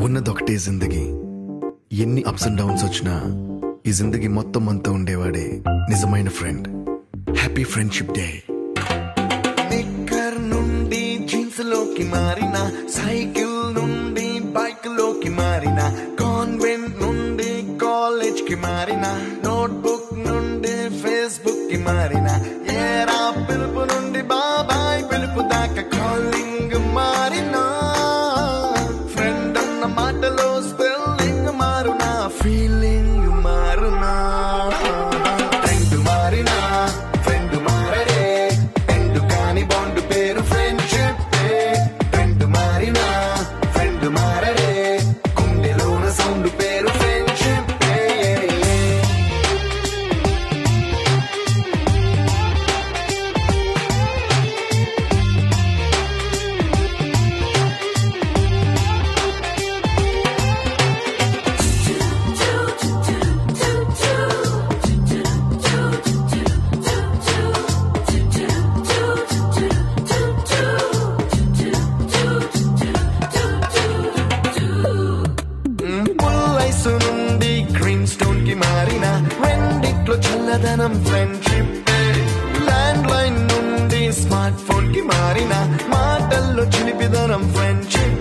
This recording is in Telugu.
ఉన్నదొకటే జిందగీ ఎన్ని అప్స్ అండ్ డౌన్స్ వచ్చినా ఈ జిందగీ మొత్తం అంతా ఉండేవాడే నిజమైన ఫ్రెండ్ హ్యాపీ ఫ్రెండ్షిప్ డే నిక్కర్ నుండి జీన్స్ లోకి మారిన సైకిల్ నుండి బైక్ లోకి మారిన కాన్వెంట్ నుండి కాలేజ్ కి మారిన నోట్బుక్ నుండి ఫేస్బుక్ కి మారిన ఏరా పిలుపు నుండి బాబాయ్ పిలుపు దాకా కాలింగ్ మారినా ఫ్రెండ్ అన్న మాటలో స్పెల్లింగ్ మారునా ఫీలింగ్ మారునా ఫ్రెండ్ మారినా ఫ్రెండ్ మారడే ఫ్రెండ్ కాని బాండ్ పేరు ఫ్రెండ్షిప్ ఫ్రెండ్ మారినా ఫ్రెండ్ మారడే గుండెలోన సౌండ్ పేరు ఫ్రెండ్షిప్ పుల్లైసు నుండి గ్రీన్ స్టోన్ కి మారిన రెండిట్లో చల్లదనం ఫ్రెండ్షిప్ ల్యాండ్ లైన్ నుండి స్మార్ట్ ఫోన్ కి మారిన మాటల్లో చిలిపిదనం ఫ్రెండ్షిప్